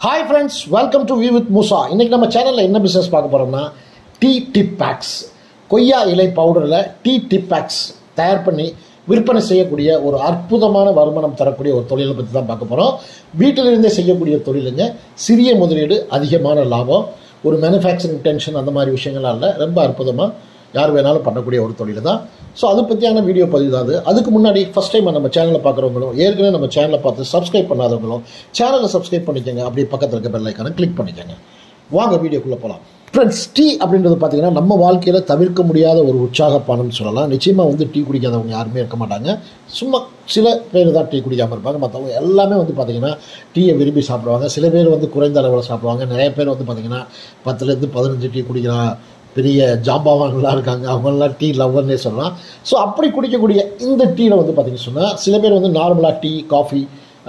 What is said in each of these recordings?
hi friends welcome to வி with Musa இன்னைக்கு நம்ம சேனலில் என்ன பிஸ்னஸ் பார்க்க போகிறோம்னா டீ டிப் பேக்ஸ் கொய்யா இலை பவுடரில் டீ டிப் பேக்ஸ் தயார் பண்ணி விற்பனை செய்யக்கூடிய ஒரு அற்புதமான வருமானம் தரக்கூடிய ஒரு தொழிலை பற்றி தான் பார்க்க போகிறோம் வீட்டிலிருந்தே செய்யக்கூடிய தொழிலுங்க சிறிய முதலீடு அதிகமான லாபம் ஒரு மேனுஃபேக்சரிங் டென்ஷன் அந்த மாதிரி விஷயங்கள்லாம் இல்லை ரொம்ப அற்புதமாக யார் வேணாலும் பண்ணக்கூடிய ஒரு தொழில் தான் ஸோ அது பற்றியான வீடியோ பதிவு தான் அது அதுக்கு முன்னாடி ஃபஸ்ட் டைம் நம்ம சேனலை பார்க்குறவங்களும் ஏற்கனவே நம்ம சேனலை பார்த்து சப்ஸ்கிரைப் பண்ணாதவங்களும் சேனலை சப்ஸ்கிரைப் பண்ணிக்கோங்க அப்படியே பக்கத்தில் இருக்க பெல் ஐக்கானை கிளிக் பண்ணிக்கோங்க வாங்க வீடியோக்குள்ளே போகலாம் ஃப்ரெண்ட்ஸ் டீ அப்படின்றது பார்த்தீங்கன்னா நம்ம வாழ்க்கையில் தவிர்க்க முடியாத ஒரு உற்சாகப்பானம்னு சொல்லலாம் நிச்சயமாக வந்து டீ குடிக்காதவங்க யாருமே இருக்க மாட்டாங்க சும்மா சில பேர் தான் டீ குடிக்காமல் இருப்பாங்க மற்றவங்க எல்லாமே வந்து பார்த்திங்கன்னா டீயை விரும்பி சாப்பிடுவாங்க சில பேர் வந்து குறைந்த அளவில் சாப்பிடுவாங்க நிறைய பேர் வந்து பார்த்திங்கன்னா பத்துலேருந்து பதினஞ்சு டீ குடிக்கிறான் பெரிய ஜாம்பாவான்லாம் இருக்காங்க அவங்கெல்லாம் டீ லவ்வர்னே சொல்லலாம் ஸோ அப்படி குடிக்கக்கூடிய இந்த டீயில் வந்து பார்த்திங்கன்னு சொன்னால் சில பேர் வந்து நார்மலாக டீ காஃபி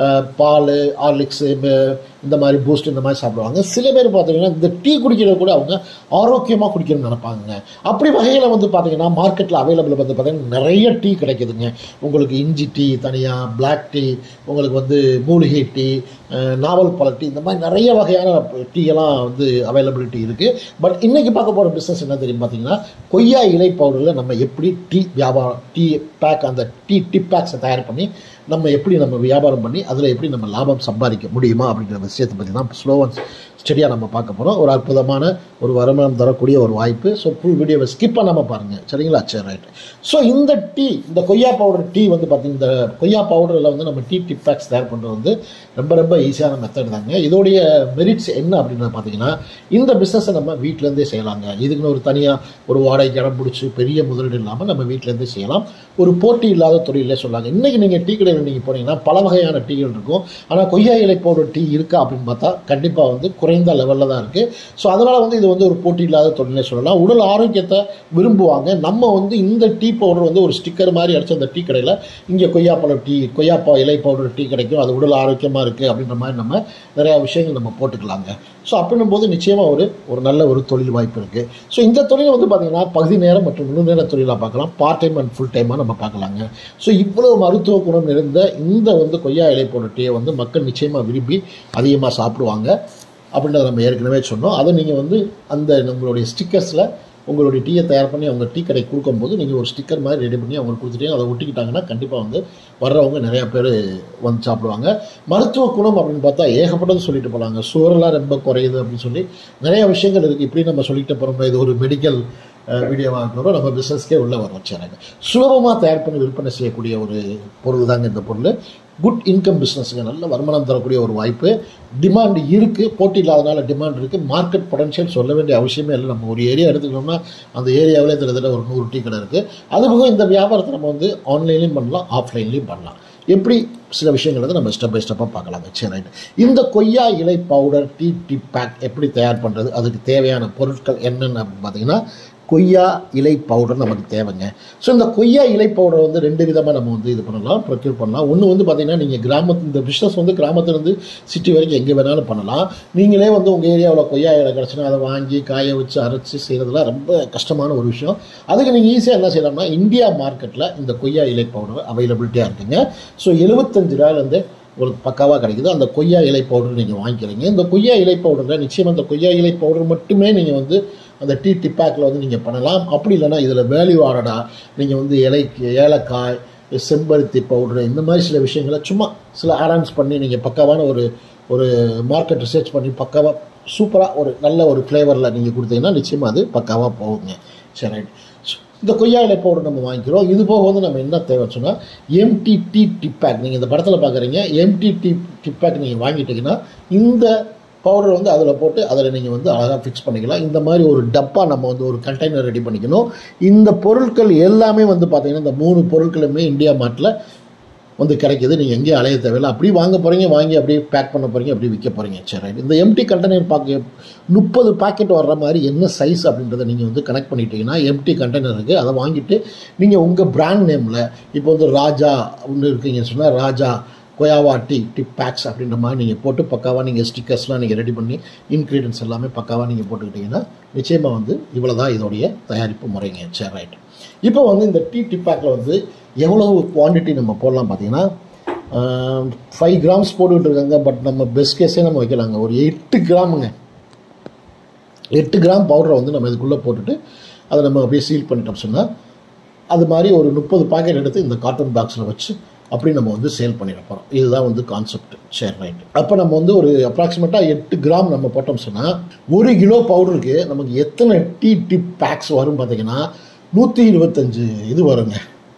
பால் ஹார்லிக்ஸு இந்த மாதிரி பூஸ்ட் இந்த மாதிரி சாப்பிடுவாங்க சில பேர் பார்த்தீங்கன்னா இந்த டீ குடிக்கிறது கூட அவங்க ஆரோக்கியமாக குடிக்கணும்னு நினைப்பாங்க அப்படி வகையில் வந்து பார்த்தீங்கன்னா மார்க்கெட்டில் அவைலபிள் வந்து பார்த்தீங்கன்னா நிறைய டீ கிடைக்குதுங்க உங்களுக்கு இஞ்சி டீ தனியாக பிளாக் டீ உங்களுக்கு வந்து மூலிகை டீ நாவல் பழ டீ இந்த மாதிரி நிறைய வகையான டீ எல்லாம் வந்து அவைலபிலிட்டி இருக்குது பட் இன்றைக்கி பார்க்க போகிற பிஸ்னஸ் என்ன தெரியும் பார்த்தீங்கன்னா கொய்யா இலை பவுடரில் நம்ம எப்படி டீ வியாபாரம் டீ பேக் அந்த டீ டிப் பேக்ஸை தயார் பண்ணி நம்ம எப்படி நம்ம வியாபாரம் பண்ணி அதில் எப்படி நம்ம லாபம் சம்பாதிக்க முடியுமா அப்படிங்கிற விஷயத்தை பற்றி தான் ஸ்லோ அண்ட் ஸ்டடியாக நம்ம பார்க்க போகிறோம் ஒரு அற்புதமான ஒரு வருமானம் தரக்கூடிய ஒரு வாய்ப்பு ஸோ ஃபுல் வீடியோவை ஸ்கிப் பண்ணாமல் பாருங்கள் சரிங்களா சரி ரைட் ஸோ இந்த டீ இந்த கொய்யா பவுடர் டீ வந்து பார்த்திங்கன்னா இந்த கொய்யா பவுடரில் வந்து நம்ம டீ டிப் பேக்ஸ் தயார் பண்ணுறது வந்து ரொம்ப ரொம்ப ஈஸியான மெத்தட் தாங்க இதோடைய மெரிட்ஸ் என்ன அப்படின்னு பார்த்தீங்கன்னா இந்த பிஸ்னஸை நம்ம வீட்டிலேருந்தே செய்யலாங்க இதுக்குன்னு ஒரு தனியாக ஒரு வாடகை இடம் பிடிச்சி பெரிய முதலீடு இல்லாமல் நம்ம வீட்டிலேருந்தே செய்யலாம் ஒரு போட்டி இல்லாத தொழிலே சொல்லாங்க இன்றைக்கி நீங்கள் டீ கடையில் நீங்கள் போனீங்கன்னா பல வகையான டீகள் இருக்கும் ஆனால் கொய்யா இலை பவுடர் டீ இருக்கா அப்படின்னு பார்த்தா கண்டிப்பாக வந்து குறைந்த லெவலில் தான் இருக்குது ஸோ அதனால் வந்து இது வந்து ஒரு போட்டி இல்லாத தொழிலே சொல்லலாம் உடல் ஆரோக்கியத்தை விரும்புவாங்க நம்ம வந்து இந்த டீ பவுடர் வந்து ஒரு ஸ்டிக்கர் மாதிரி அடிச்ச அந்த டீ கடையில் இங்கே கொய்யாப்பழம் டீ கொய்யாப்பா இலை பவுடர் டீ கிடைக்கும் அது உடல் ஆரோக்கியமாக இருக்குது அப்படின்ற மாதிரி நம்ம நிறையா விஷயங்கள் நம்ம போட்டுக்கலாங்க ஸோ அப்படின்னும் போது நிச்சயமாக ஒரு ஒரு நல்ல ஒரு தொழில் வாய்ப்பு இருக்குது ஸோ இந்த தொழில் வந்து பார்த்திங்கன்னா பகுதி நேரம் மற்றும் முழு நேர தொழிலாக பார்க்கலாம் பார்ட் டைம் அண்ட் ஃபுல் டைமாக நம்ம பார்க்கலாங்க ஸோ இவ்வளோ மருத்துவ குணம் நிறைந்த இந்த வந்து கொய்யா இலை போன்ற டீயை வந்து மக்கள் நிச்சயமாக விரும்பி அதிகமாக சாப்பிடுவாங்க அப்படின்றத நம்ம ஏற்கனவே சொன்னோம் அதை நீங்கள் வந்து அந்த நம்மளுடைய ஸ்டிக்கர்ஸில் உங்களுடைய டீயை தயார் பண்ணி அவங்க டீ கடை கொடுக்கும்போது நீங்கள் ஒரு ஸ்டிக்கர் மாதிரி ரெடி பண்ணி அவங்களுக்கு கொடுத்துட்டீங்க அதை ஒட்டிக்கிட்டாங்கன்னா கண்டிப்பாக வந்து வர்றவங்க நிறையா பேர் வந்து சாப்பிடுவாங்க மருத்துவ குணம் அப்படின்னு பார்த்தா ஏகப்பட்டது சொல்லிட்டு போகலாங்க சுவரெல்லாம் ரொம்ப குறையுது அப்படின்னு சொல்லி நிறைய விஷயங்கள் இருக்குது இப்படி நம்ம சொல்லிட்டு போகிறோம் இது ஒரு மெடிக்கல் வீடியோவாக இருக்கிறோம் நம்ம பிஸ்னஸ்க்கே உள்ளே வர வச்சாங்க சுலபமாக தயார் பண்ணி விற்பனை செய்யக்கூடிய ஒரு பொருள் தாங்க இந்த பொருள் குட் இன்கம் பிஸ்னஸுங்க நல்ல வருமானம் தரக்கூடிய ஒரு வாய்ப்பு டிமாண்ட் இருக்குது போட்டி இல்லாதனால டிமாண்ட் இருக்குது மார்க்கெட் பொட்டன்ஷியல் சொல்ல வேண்டிய அவசியமே இல்லை நம்ம ஒரு ஏரியா எடுத்துக்கிட்டோம்னா அந்த ஏரியாவிலே கிட்டத்தட்ட ஒரு நூறு டீ கடை இருக்குது அதுபோக இந்த வியாபாரத்தை நம்ம வந்து ஆன்லைன்லேயும் பண்ணலாம் ஆஃப்லைன்லேயும் பண்ணலாம் எப்படி சில விஷயங்கள் வந்து நம்ம ஸ்டெப் பை ஸ்டெப்பாக பார்க்கலாம் சரி ரைட் இந்த கொய்யா இலை பவுடர் டீ டீ பேக் எப்படி தயார் பண்ணுறது அதுக்கு தேவையான பொருட்கள் என்னென்னு அப்படின்னு பார்த்தீங்கன்னா கொய்யா இலை பவுடர் நமக்கு தேவைங்க ஸோ இந்த கொய்யா இலை பவுடர் வந்து ரெண்டு விதமாக நம்ம வந்து இது பண்ணலாம் ப்ரொக்யூர் பண்ணலாம் ஒன்று வந்து பார்த்திங்கன்னா நீங்கள் கிராமத்து இந்த பிஸ்னஸ் வந்து கிராமத்துலேருந்து சிட்டி வரைக்கும் எங்கே வேணாலும் பண்ணலாம் நீங்களே வந்து உங்கள் ஏரியாவில் கொய்யா இலை கிடச்சினா அதை வாங்கி காய வச்சு அரைச்சி செய்கிறதுலாம் ரொம்ப கஷ்டமான ஒரு விஷயம் அதுக்கு நீங்கள் ஈஸியாக என்ன செய்யலாம்னா இந்தியா மார்க்கெட்டில் இந்த கொய்யா இலை பவுடர் அவைலபிலிட்டியாக இருக்குங்க ஸோ எழுபத்தஞ்சு ரூபாயிலேருந்து உங்களுக்கு பக்காவாக கிடைக்குது அந்த கொய்யா இலை பவுடர் நீங்கள் வாங்கிக்கிறீங்க இந்த கொய்யா இலை பவுடரில் நிச்சயமாக அந்த கொய்யா இலை பவுடர் மட்டுமே நீங்கள் வந்து அந்த டீ டிப்பாக்கில் வந்து நீங்கள் பண்ணலாம் அப்படி இல்லைனா இதில் வேல்யூ ஆடடாக நீங்கள் வந்து இலை ஏலக்காய் செம்பருத்தி பவுட்ரு இந்த மாதிரி சில விஷயங்களை சும்மா சில ஆரான்ஸ் பண்ணி நீங்கள் பக்காவான ஒரு ஒரு மார்க்கெட் ரிசர்ச் பண்ணி பக்காவாக சூப்பராக ஒரு நல்ல ஒரு ஃப்ளேவரில் நீங்கள் கொடுத்தீங்கன்னா நிச்சயமாக அது பக்காவாக போகுங்க சரி ரைட் இந்த கொய்யா இலை பவுடர் நம்ம வாங்கிக்கிறோம் இது போக வந்து நம்ம என்ன தேவை சொன்னால் எம்டி டீ டிப்பேக் நீங்கள் இந்த படத்தில் பார்க்குறீங்க எம்டி டீ டிப்பேக் நீங்கள் வாங்கிட்டீங்கன்னா இந்த பவுடர் வந்து அதில் போட்டு அதில் நீங்கள் வந்து அழகாக ஃபிக்ஸ் பண்ணிக்கலாம் இந்த மாதிரி ஒரு டப்பா நம்ம வந்து ஒரு கண்டெய்னர் ரெடி பண்ணிக்கணும் இந்த பொருட்கள் எல்லாமே வந்து பார்த்திங்கன்னா இந்த மூணு பொருட்களுமே இந்தியா மார்ட்டில் வந்து கிடைக்கிது நீங்கள் எங்கேயும் அலைய தேவையில்லை அப்படி வாங்க போகிறீங்க வாங்கி அப்படியே பேக் பண்ண போகிறீங்க அப்படி விற்க போகிறீங்க சரி இந்த எம்டி கண்டெய்னர் பாக்க முப்பது பாக்கெட் வர்ற மாதிரி என்ன சைஸ் அப்படின்றத நீங்கள் வந்து கனெக்ட் பண்ணிட்டீங்கன்னா எம்டி கண்டெய்னர் இருக்குது அதை வாங்கிட்டு நீங்கள் உங்கள் பிராண்ட் நேமில் இப்போ வந்து ராஜா ஒன்று இருக்கீங்கன்னு சொன்னால் Raja guava tea dip bags அப்படின்ற மாதிரி நீங்கள் போட்டு பக்காவாக நீங்கள் ஸ்டிக்கர்ஸ்லாம் நீங்கள் ரெடி பண்ணி இன்க்ரீடியன்ஸ் எல்லாமே பக்காவாக நீங்கள் போட்டுக்கிட்டிங்கன்னா நிச்சயமாக வந்து இவ்வளோ தான் இதோடைய தயாரிப்பு முறைங்க சரி ரைட் இப்போ வந்து இந்த டீ டிப் பேக்கில் வந்து எவ்வளவு குவான்டிட்டி நம்ம போடலாம் பார்த்தீங்கன்னா ஃபைவ் கிராம்ஸ் போட்டுக்கிட்டு இருக்காங்க பட் நம்ம பெஸ்ட் கேஸே நம்ம வைக்கலாங்க ஒரு எட்டு கிராமுங்க எட்டு கிராம் பவுடரை வந்து நம்ம இதுக்குள்ளே போட்டுட்டு அதை நம்ம அப்படியே சீல் பண்ணிட்டோம் சொன்னால் அது மாதிரி ஒரு முப்பது பாக்கெட் எடுத்து இந்த காட்டன் பாக்ஸில் வச்சு அப்படி நம்ம வந்து சேல் பண்ணிட போகிறோம் இதுதான் வந்து கான்செப்ட் சரி ரைட் அப்போ நம்ம வந்து ஒரு அப்ராக்சிமேட்டாக எட்டு கிராம் நம்ம போட்டோம் சொன்னால் ஒரு கிலோ பவுடருக்கு நமக்கு எத்தனை டீ டிப் பேக்ஸ் வரும் பார்த்தீங்கன்னா நூற்றி இருபத்தஞ்சு இது வருங்க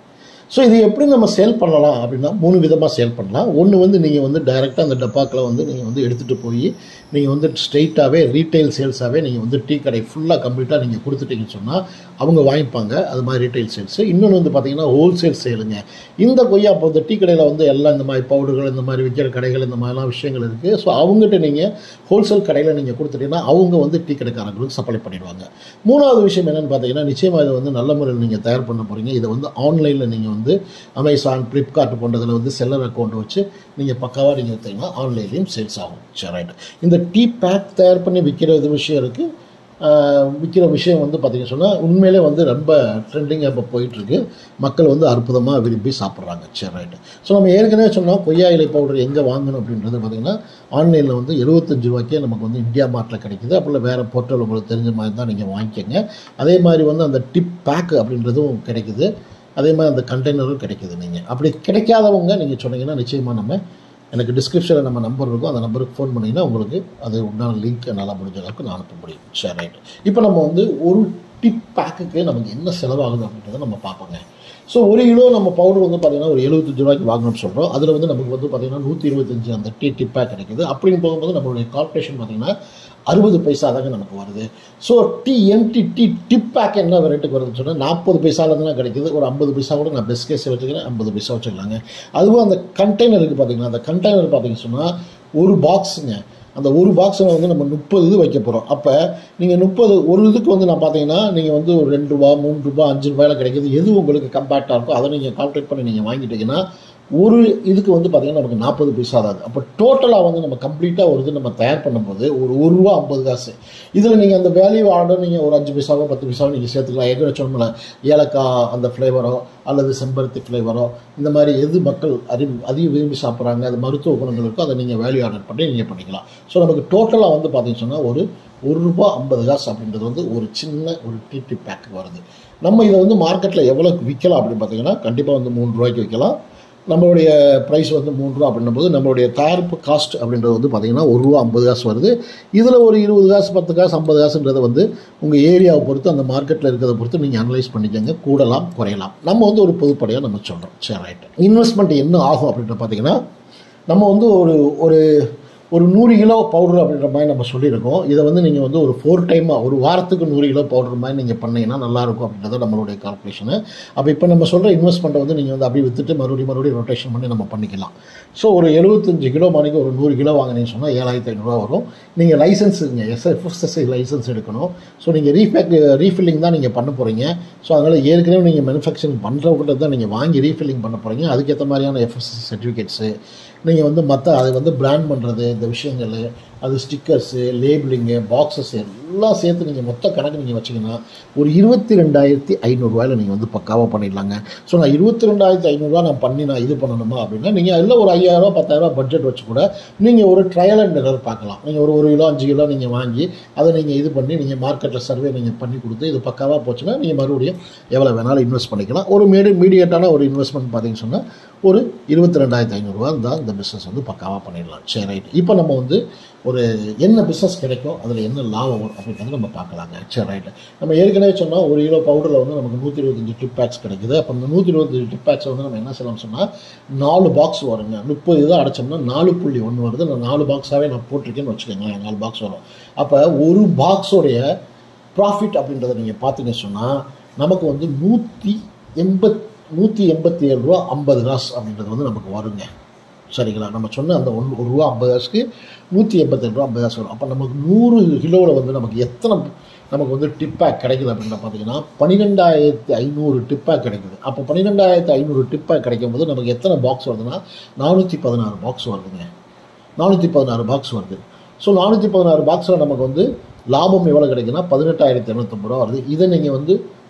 ஸோ இது எப்படி நம்ம சேல் பண்ணலாம் அப்படின்னா மூணு விதமாக சேல் பண்ணலாம் ஒன்று வந்து நீங்கள் வந்து டைரெக்டாக அந்த டப்பாக்கில் வந்து நீங்கள் வந்து எடுத்துகிட்டு போய் நீங்கள் வந்து ஸ்ட்ரெயிட்டாகவே ரீட்டைல் சேல்ஸாகவே நீங்கள் வந்து டீ கடை ஃபுல்லாக கம்ப்ளீட்டாக நீங்கள் கொடுத்துட்டீங்கன்னு சொன்னால் அவங்க வாங்கிப்பாங்க அது மாதிரி ரீட்டைல் சேல்ஸு இன்னொன்று வந்து பார்த்தீங்கன்னா ஹோல்சேல் சேலுங்க இந்த கொய்யா இப்போ இந்த டீ கடையில் வந்து எல்லாம் இந்த மாதிரி பவுடர்கள் இந்த மாதிரி விற்கிற கடைகள் இந்த மாதிரிலாம் விஷயங்கள் இருக்குது ஸோ அவங்ககிட்ட நீங்கள் ஹோல்சேல் கடையில் நீங்கள் கொடுத்துட்டீங்கன்னா அவங்க வந்து டீ கடைக்காரங்களுக்கு சப்ளை பண்ணிடுவாங்க மூணாவது விஷயம் என்னென்னு பார்த்தீங்கன்னா நிச்சயமாக இதை வந்து நல்ல முறையில் நீங்கள் தயார் பண்ண போகிறீங்க இதை வந்து ஆன்லைனில் நீங்கள் வந்து அமேசான் ஃப்ளிப்கார்ட் போன்றதில் வந்து செல்லர் அக்கௌண்ட் வச்சு நீங்கள் பக்காவாக நீங்கள் எடுத்தீங்கன்னா ஆன்லைன்லேயும் சேல்ஸ் ஆகும் சரி ரைட் இந்த டீ பேக் தயார் பண்ணி விற்கிற இது விஷயம் இருக்குது விற்கிற விஷயம் வந்து பார்த்திங்க சொன்னால் உண்மையிலே வந்து ரொம்ப ட்ரெண்டிங்காக இப்போ போயிட்டுருக்கு மக்கள் வந்து அற்புதமாக விரும்பி சாப்பிட்றாங்க சரி ரைட்டு ஸோ நம்ம ஏற்கனவே சொன்னோம் கொய்யா இலை பவுடர் எங்கே வாங்கணும் அப்படின்றது பார்த்திங்கன்னா ஆன்லைனில் வந்து எழுபத்தஞ்சு ரூபாய்க்கே நமக்கு வந்து இந்தியா மார்ட்டில் கிடைக்குது அப்புறம் வேறு போர்ட்டல் உங்களுக்கு தெரிஞ்ச மாதிரி தான் நீங்கள் வாங்கிக்கோங்க அதே மாதிரி வந்து அந்த டிப் பேக் அப்படின்றதும் கிடைக்குது அதே மாதிரி அந்த கண்டெய்னரும் கிடைக்குது நீங்கள் அப்படி கிடைக்காதவங்க நீங்கள் சொன்னீங்கன்னா நிச்சயமாக நம்ம எனக்கு டிஸ்கிரிப்ஷனில் நம்ம நம்பர் இருக்கும் அந்த நம்பருக்கு ஃபோன் பண்ணிங்கன்னா உங்களுக்கு அது உண்டான லிங்க் நல்லா முடிஞ்ச அளவுக்கு நான் அனுப்ப முடியும் சரி ரைட் இப்போ நம்ம வந்து ஒரு டிப் பேக்குக்கு நமக்கு என்ன செலவாகுது அப்படின்றத நம்ம பார்ப்போங்க ஸோ ஒரு கிலோ நம்ம பவுடர் வந்து பார்த்தீங்கன்னா ஒரு எழுபத்தஞ்சு ரூபாய்க்கு வாங்கணும்னு சொல்கிறோம் அதில் வந்து நமக்கு வந்து பார்த்தீங்கன்னா நூற்றி இருபத்தஞ்சு அந்த டீ டிப் பேக் கிடைக்குது அப்படின்னு போகும்போது நம்மளுடைய கார்பரேஷன் பார்த்தீங்கன்னா அறுபது பைசா தாங்க நமக்கு வருது ஸோ டி எம்டி டி டிப் பேக் என்ன ரேட்டுக்கு வருதுன்னு சொன்னால் நாற்பது பைசாலேருந்து கிடைக்குது ஒரு ஐம்பது பைசா கூட நான் பெஸ்ட் கேஸ் வச்சுக்கிறேன் ஐம்பது பைசா வச்சுக்கலாங்க அதுவும் அந்த கண்டெய்னருக்கு பார்த்தீங்கன்னா அந்த கண்டெய்னர் பார்த்தீங்கன்னு சொன்னால் ஒரு பாக்ஸுங்க அந்த ஒரு பாக்ஸில் வந்து நம்ம முப்பது இது வைக்க போகிறோம் அப்போ நீங்கள் முப்பது ஒரு இதுக்கு வந்து நான் பார்த்தீங்கன்னா நீங்கள் வந்து ஒரு ரெண்டு ரூபா மூணு ரூபா அஞ்சு ரூபாயில் கிடைக்குது எது உங்களுக்கு கம்பேக்டாக இருக்கோ அதை நீங்கள் கால்குலேட் பண்ணி நீங்கள் வாங்கிட்டீங்கன்னா ஒரு இதுக்கு வந்து பார்த்திங்கன்னா நமக்கு நாற்பது பைசா தான் அப்போ டோட்டலாக வந்து நம்ம கம்ப்ளீட்டாக ஒரு இது நம்ம தயார் பண்ணும்போது ஒரு ஒரு ரூபா ஐம்பது காசு இதில் நீங்கள் அந்த வேல்யூ ஆர்டர் நீங்கள் ஒரு அஞ்சு பைசாவோ பத்து பைசாவோ நீங்கள் சேர்த்துக்கலாம் ஏற்கனவே சொன்னோம்ல ஏலக்காய் அந்த ஃப்ளேவரோ அல்லது செம்பருத்தி ஃப்ளேவரோ இந்த மாதிரி எது மக்கள் அறி அதிக விரும்பி சாப்பிட்றாங்க அது மருத்துவ குணங்கள் இருக்கோ அதை நீங்கள் வேல்யூ ஆர்டர் பண்ணி நீங்கள் பண்ணிக்கலாம் ஸோ நமக்கு டோட்டலாக வந்து பார்த்தீங்கன்னு சொன்னால் ஒரு ஒரு ரூபா ஐம்பது காசு அப்படின்றது வந்து ஒரு சின்ன ஒரு டிடி பேக் வருது நம்ம இதை வந்து மார்க்கெட்டில் எவ்வளோக்கு விற்கலாம் அப்படின்னு பார்த்தீங்கன்னா கண்டிப்பாக வந்து மூணு ரூபாய்க்கு விற்கலாம் நம்மளுடைய ப்ரைஸ் வந்து மூணு ரூபா அப்படின்னும் போது நம்மளுடைய தயாரிப்பு காஸ்ட் அப்படின்றது வந்து பார்த்திங்கன்னா ஒரு ரூபா ஐம்பது காசு வருது இதில் ஒரு இருபது காசு பத்து காசு ஐம்பது காசுன்றதை வந்து உங்கள் ஏரியாவை பொறுத்து அந்த மார்க்கெட்டில் இருக்கிறத பொறுத்து நீங்கள் அனலைஸ் பண்ணிக்கோங்க கூடலாம் குறையலாம் நம்ம வந்து ஒரு பொதுப்படையாக நம்ம சொல்கிறோம் சரி ரைட்டு இன்வெஸ்ட்மெண்ட் என்ன ஆகும் அப்படின்ற பார்த்தீங்கன்னா நம்ம வந்து ஒரு ஒரு ஒரு நூறு கிலோ பவுடர் அப்படின்ற மாதிரி நம்ம சொல்லியிருக்கோம் இதை வந்து நீங்கள் வந்து ஒரு ஃபோர் டைமாக ஒரு வாரத்துக்கு நூறு கிலோ பவுடர் மாதிரி நீங்கள் பண்ணீங்கன்னா நல்லாயிருக்கும் அப்படின்றத நம்மளுடைய கால்குலேஷனு அப்போ இப்போ நம்ம சொல்கிற இன்வெஸ்ட்மெண்ட்டை வந்து நீங்கள் வந்து அப்படி விற்றுட்டு மறுபடியும் மறுபடியும் ரொட்டேஷன் பண்ணி நம்ம பண்ணிக்கலாம் ஸோ ஒரு எழுபத்தஞ்சு கிலோ மணிக்கு ஒரு நூறு கிலோ வாங்கினீங்கன்னு சொன்னால் ஏழாயிரத்தி ஐநூறுரூவா வரும் நீங்கள் லைசன்ஸுங்க எஸ்எஃப்எஸ்எஸ்ஐ லைசன்ஸ் எடுக்கணும் ஸோ நீங்கள் ரீஃபேக் ரீஃபில்லிங் தான் நீங்கள் பண்ண போகிறீங்க ஸோ அதனால் ஏற்கனவே நீங்கள் மேனுஃபேக்சரிங் பண்ணுறவங்கள்ட்ட தான் நீங்கள் வாங்கி ரீஃபில்லிங் பண்ண போகிறீங்க அதுக்கேற்ற மாதிரியான எஃப்எஸ்எஸ் சர்டிஃபிகேட்ஸு நீங்கள் வந்து மற்ற அதை வந்து பிராண்ட் பண்ணுறது இந்த விஷயங்கள் அது ஸ்டிக்கர்ஸு லேபிளிங்கு பாக்ஸஸ் எல்லாம் சேர்த்து நீங்கள் மொத்த கணக்கு நீங்கள் வச்சிங்கன்னா ஒரு இருபத்தி ரெண்டாயிரத்தி ஐநூறுரூவாயில் நீங்கள் வந்து பக்காவாக பண்ணிடலாங்க ஸோ நான் இருபத்தி ரெண்டாயிரத்தி ஐநூறுரூவா நான் பண்ணி நான் இது பண்ணணுமா அப்படின்னா நீங்கள் அதில் ஒரு ஐயாயிரரூவா பத்தாயிரரூவா பட்ஜெட் வச்சு கூட நீங்கள் ஒரு ட்ரையல் அண்ட் எரர் பார்க்கலாம் நீங்கள் ஒரு ஒரு கிலோ அஞ்சு கிலோ நீங்கள் வாங்கி அதை நீங்கள் இது பண்ணி நீங்கள் மார்க்கெட்டில் சர்வே நீங்கள் பண்ணி கொடுத்து இது பக்காவாக போச்சுன்னா நீங்கள் மறுபடியும் எவ்வளோ வேணாலும் இன்வெஸ்ட் பண்ணிக்கலாம் ஒரு மீடி மீடியேட்டான ஒரு இன்வெஸ்ட்மெண்ட் பார்த்தீங்கன்னு சொன்னால் ஒரு இருபத்தி ரெண்டாயிரத்தி ஐநூறுரூவா தான் இந்த பிஸ்னஸ் வந்து பக்காவாக பண்ணிடலாம் சரி ரைட் இப்போ நம்ம வந்து ஒரு என்ன பிஸ்னஸ் கிடைக்கும் அதில் என்ன லாபம் வரும் அப்படின்றத நம்ம பார்க்கலாங்க சரி ரைட்டு நம்ம ஏற்கனவே சொன்னால் ஒரு கிலோ பவுடரில் வந்து நமக்கு நூற்றி இருபத்தஞ்சி டிப் பேக்ஸ் கிடைக்குது அப்போ அந்த நூற்றி இருபத்தஞ்சி டிப் பேக்ஸ் வந்து நம்ம என்ன செய்யலாம் சொன்னால் நாலு பாக்ஸ் வருங்க முப்பது இதாக அடைச்சோம்னா நாலு புள்ளி ஒன்று வருது நான் நாலு பாக்ஸாகவே நான் போட்டிருக்கேன்னு வச்சுக்கோங்களேன் நாலு பாக்ஸ் வரும் அப்போ ஒரு பாக்ஸோடைய ப்ராஃபிட் அப்படின்றத நீங்கள் பார்த்தீங்கன்னு சொன்னால் நமக்கு வந்து நூற்றி எண்பத் நூற்றி எண்பத்தி ஏழு ரூபா ஐம்பது காசு அப்படின்றது வந்து நமக்கு வருங்க சரிங்களா நம்ம சொன்ன அந்த ஒன்று ஒரு ரூபா ஐம்பது காசுக்கு நூற்றி எண்பத்தேழு ரூபா ஐம்பது காசு வரும் அப்போ நமக்கு நூறு கிலோவில் வந்து நமக்கு எத்தனை நமக்கு வந்து டிப்பேக் கிடைக்குது அப்படின்னு பார்த்தீங்கன்னா பன்னிரெண்டாயிரத்தி ஐநூறு டிப்பேக் கிடைக்குது அப்போ பன்னிரெண்டாயிரத்தி ஐநூறு டிப்பேக் கிடைக்கும் போது நமக்கு எத்தனை பாக்ஸ் வருதுன்னா நானூற்றி பதினாறு பாக்ஸ் வருதுங்க நானூற்றி பதினாறு பாக்ஸ் வருது ஸோ நானூற்றி பதினாறு பாக்ஸில் நமக்கு வந்து லாபம் எவ்வளோ கிடைக்குன்னா பதினெட்டாயிரத்தி இரநூத்தம்பது ரூபா வருது இதை நீங்கள் வந்து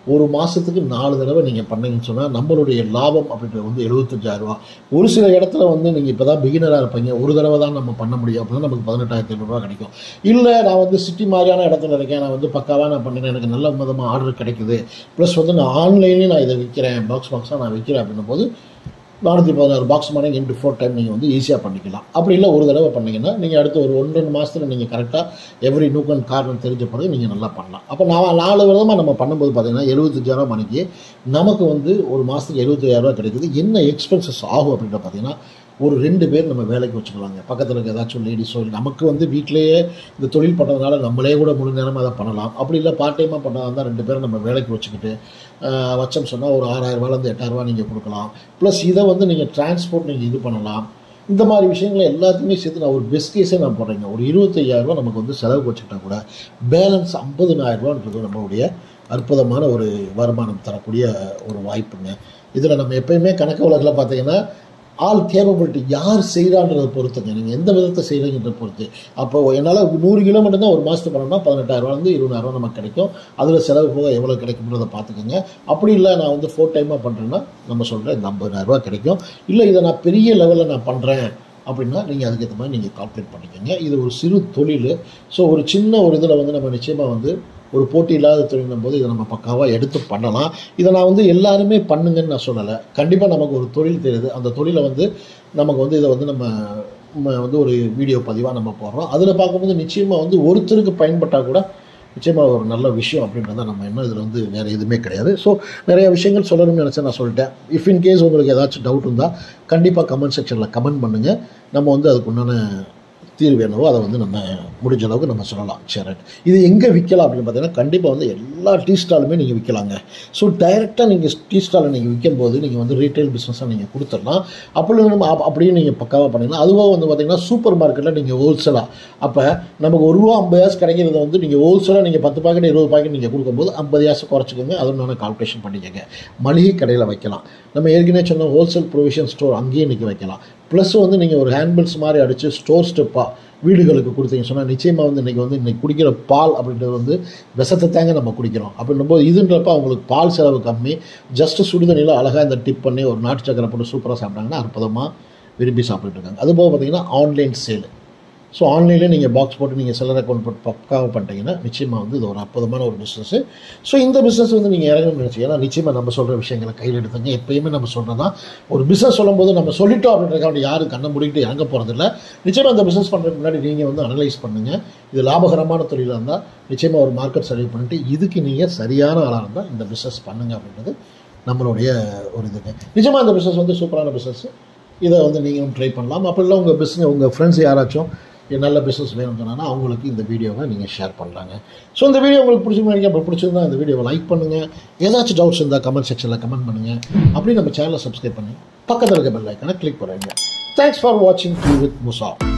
ஒரு மாதத்துக்கு நாலு தடவை நீங்கள் பண்ணீங்கன்னு சொன்னால் நம்மளுடைய லாபம் அப்படின்றது வந்து எழுபத்தஞ்சாயிரம் ரூபா ஒரு சில இடத்துல வந்து நீங்கள் இப்போ தான் பிகினராக இருப்பீங்க ஒரு தடவை தான் நம்ம பண்ண முடியும் அப்படின்னா நமக்கு பதினெட்டாயிரத்தி ஐநூறுரூவா கிடைக்கும் இல்லை நான் வந்து சிட்டி மாதிரியான இடத்துல இருக்கேன் நான் வந்து பக்காவாக நான் பண்ணினேன் எனக்கு நல்ல விதமாக ஆர்டர் கிடைக்குது ப்ளஸ் வந்து நான் ஆன்லைன்லேயும் நான் இதை விற்கிறேன் பாக்ஸ் பாக்ஸாக நான் விற்கிறேன் அப்படின்னும் போது நானூற்றி பதினாறு பாக்ஸ் மாதிரி இன்ட்டு ஃபோர் டைம் நீங்கள் வந்து ஈஸியாக பண்ணிக்கலாம் அப்படி இல்லை ஒரு தடவை பண்ணீங்கன்னா நீங்கள் அடுத்து ஒரு ஒன்று ரெண்டு மாதத்தில் நீங்கள் கரெக்டாக எவ்ரி நூக் அண்ட் கார்னர் தெரிஞ்ச பிறகு நீங்கள் நல்லா பண்ணலாம் அப்போ நான் நாலு விதமாக நம்ம பண்ணும்போது பார்த்தீங்கன்னா எழுபத்தஞ்சாயிரம் மணிக்கு நமக்கு வந்து ஒரு மாதத்துக்கு எழுபத்தையாயிரரூவா கிடைக்குது என்ன எக்ஸ்பென்சஸ் ஆகும் அப்படின்ற பார்த்தீங்கன்னா ஒரு ரெண்டு பேர் நம்ம வேலைக்கு வச்சுக்கலாங்க பக்கத்தில் இருக்க ஏதாச்சும் லேடிஸோ இல்லை நமக்கு வந்து வீட்டிலேயே இந்த தொழில் பண்ணுறதுனால நம்மளே கூட முழு நேரமாக அதை பண்ணலாம் அப்படி இல்லை பார்ட் டைமாக பண்ணால் இருந்தால் ரெண்டு பேரும் நம்ம வேலைக்கு வச்சுக்கிட்டு ஆஹ், வச்சோம் சொன்னால் ஒரு ஆறாயிரரூவாலேருந்து எட்டாயிரரூவா நீங்கள் கொடுக்கலாம் ப்ளஸ் இதை வந்து நீங்கள் டிரான்ஸ்போர்ட் நீங்கள் இது பண்ணலாம் இந்த மாதிரி விஷயங்களை எல்லாத்தையுமே சேர்த்து நான் ஒரு பெஸ்ட் கேஸே நான் போடுறேங்க ஒரு இருபத்தையாயிரரூவா நமக்கு வந்து செலவு வச்சுக்கிட்டா கூட பேலன்ஸ் ஐம்பதுனாயிரரூவான்றது நம்மளுடைய அற்புதமான ஒரு வருமானம் தரக்கூடிய ஒரு வாய்ப்புங்க இதில் நம்ம எப்பயுமே கணக்கு வழக்கில் பார்த்தீங்கன்னா ஆல் கேப்பபிலிட்டி யார் செய்கிறான்றதை பொறுத்துங்க நீங்கள் எந்த விதத்தை செய்கிறீங்கன்றத பொறுத்து அப்போ என்னால் நூறு கிலோ மட்டும்தான் ஒரு மாதத்துக்கு பண்ணோம்னா பதினெட்டாயிரரூவாலேருந்து இருபதாயிரரூவா நமக்கு கிடைக்கும் அதில் செலவு போக எவ்வளோ கிடைக்கும்ன்றதை பார்த்துக்கோங்க அப்படி இல்லை நான் வந்து ஃபோர் டைமாக பண்ணுறேன்னா நம்ம சொல்கிற இந்த ஐம்பதாயிரரூவா கிடைக்கும் இல்லை இதை நான் பெரிய லெவலில் நான் பண்ணுறேன் அப்படின்னா நீங்கள் அதுக்கேற்ற மாதிரி நீங்கள் கால்குலேட் பண்ணிக்கோங்க இது ஒரு சிறு தொழில் ஸோ ஒரு சின்ன ஒரு இதில் வந்து நம்ம நிச்சயமாக வந்து ஒரு போட்டி இல்லாத தொழிலும் போது இதை நம்ம பக்காவாக எடுத்து பண்ணலாம் இதை நான் வந்து எல்லாருமே பண்ணுங்கன்னு நான் சொல்லலை கண்டிப்பாக நமக்கு ஒரு தொழில் தெரியுது அந்த தொழிலை வந்து நமக்கு வந்து இதை வந்து நம்ம நம்ம வந்து ஒரு வீடியோ பதிவாக நம்ம போடுறோம் அதில் பார்க்கும்போது நிச்சயமாக வந்து ஒருத்தருக்கு பயன்பட்டால் கூட நிச்சயமாக ஒரு நல்ல விஷயம் அப்படின்றத நம்ம என்ன இதில் வந்து வேறு எதுவுமே கிடையாது ஸோ நிறைய விஷயங்கள் சொல்லணும்னு நினச்சேன் நான் சொல்லிட்டேன் இஃப் இன் கேஸ் உங்களுக்கு ஏதாச்சும் டவுட் இருந்தால் கண்டிப்பாக கமெண்ட் செக்ஷனில் கமெண்ட் பண்ணுங்கள் நம்ம வந்து அதுக்கு உண்டான தீர்வு என்னவோ அதை வந்து நம்ம முடிஞ்ச அளவுக்கு நம்ம சொல்லலாம் சரி இது எங்கே விற்கலாம் அப்படின்னு பார்த்தீங்கன்னா கண்டிப்பாக வந்து எல்லா டீ ஸ்டாலுமே நீங்கள் விற்கலாங்க ஸோ டைரெக்டாக நீங்கள் டீ ஸ்டாலில் நீங்கள் விற்கும்போது நீங்கள் வந்து ரீட்டைல் பிஸ்னஸாக நீங்கள் கொடுத்துடலாம் அப்படி நம்ம அப்- அப்படியே நீங்கள் பக்காவாக பண்ணிடலாம் அதுவாக வந்து பார்த்தீங்கன்னா சூப்பர் மார்க்கெட்டில் நீங்கள் ஹோல்சேலாக அப்போ நமக்கு ஒரு ரூபா ஐம்பது காசு கிடைக்கிறத வந்து நீங்கள் ஹோல்சேலாக நீங்கள் பத்து பாக்கெட் இருபது பாக்கெட் நீங்கள் கொடுக்கும்போது ஐம்பது காசு குறைச்சிக்கோங்க அதுவும் நான் கால்குலேஷன் பண்ணிக்கோங்க மளிகை கடையில் வைக்கலாம் நம்ம ஏற்கனவே சொன்ன ஹோல்சேல் ப்ரொவிஷன் ஸ்டோர் அங்கேயே இன்றைக்கி வைக்கலாம் ப்ளஸ் வந்து நீங்கள் ஒரு ஹேண்ட்பில்ஸ் மாதிரி அடித்து ஸ்டோர் ஸ்டெப்பாக வீடுகளுக்கு கொடுத்தீங்க சொன்னால் நிச்சயமாக வந்து இன்றைக்கி வந்து இன்றைக்கி குடிக்கிற பால் அப்படின்றது வந்து விஷத்தை தாங்க நம்ம குடிக்கிறோம் அப்படின்னும் போது இதுன்றப்ப அவங்களுக்கு பால் செலவு கம்மி ஜஸ்ட் சுடுதண்ணியில் அழகாக இந்த டிப் பண்ணி ஒரு நாட்டு சக்கரை போட்டு சூப்பராக சாப்பிட்டாங்கன்னா அற்புதமாக விரும்பி சாப்பிட்டுட்டு இருக்காங்க அதுபோக பார்த்தீங்கன்னா ஆன்லைன் சேல் ஸோ ஆன்லைனில் நீங்கள் பாக்ஸ் போட்டு நீங்கள் செல்லர் அக்கௌண்ட் போட்டு பக்காவாக பண்ணிட்டீங்கன்னா நிச்சயமாக வந்து இது ஒரு அற்புதமான ஒரு பிஸ்னஸ் ஸோ இந்த பிஸ்னஸ் வந்து நீங்கள் இறங்கணும்னு நினச்சி ஏன்னா நிச்சயமாக நம்ம சொல்கிற விஷயங்களை கையில் எடுத்துங்க எப்பயுமே நம்ம சொல்கிறதா ஒரு பிஸ்னஸ் சொல்லும்போது நம்ம சொல்லிட்டோம் அப்படின்றதுக்காக யாரும் கண்ணை மூடிக்கிட்டு இறங்க போகிறதில்ல நிச்சயமாக அந்த பிஸ்னஸ் பண்ணுறதுக்கு முன்னாடி நீங்கள் வந்து அனலைஸ் பண்ணுங்கள் இது லாபகரமான தொழிலாக இருந்தால் நிச்சயமாக ஒரு மார்க்கெட் சர்வே பண்ணிட்டு இதுக்கு நீங்கள் சரியான ஆளாக இருந்தால் இந்த பிஸ்னஸ் பண்ணுங்க அப்படின்றது நம்மளுடைய ஒரு இதுங்க நிஜமாக இந்த பிஸ்னஸ் வந்து சூப்பரான பிஸ்னஸ் இதை வந்து நீங்களும் ட்ரை பண்ணலாம் அப்படி இல்லை உங்கள் பிஸ்னஸ் உங்கள் ஃப்ரெண்ட்ஸ் யாராச்சும் இது நல்ல பிஸ்னஸ் வேணும்னு சொன்னாங்கன்னா அவங்களுக்கு இந்த வீடியோவை நீங்கள் ஷேர் பண்ணலாங்க ஸோ இந்த வீடியோ உங்களுக்கு பிடிச்சிருந்தா அப்படி பிடிச்சிருந்தா இந்த வீடியோவை லைக் பண்ணுங்கள் ஏதாச்சும் டவுட்ஸ் இருந்தால் கமெண்ட் செக்ஷனில் கமெண்ட் பண்ணுங்கள் அப்படி நம்ம சேனலை சப்ஸ்கிரைப் பண்ணி பக்கத்தில் இருக்க பெல் ஐக்கனை கிளிக் பண்ணுங்க தேங்க்ஸ் ஃபார் வாட்சிங் டி வித் முசா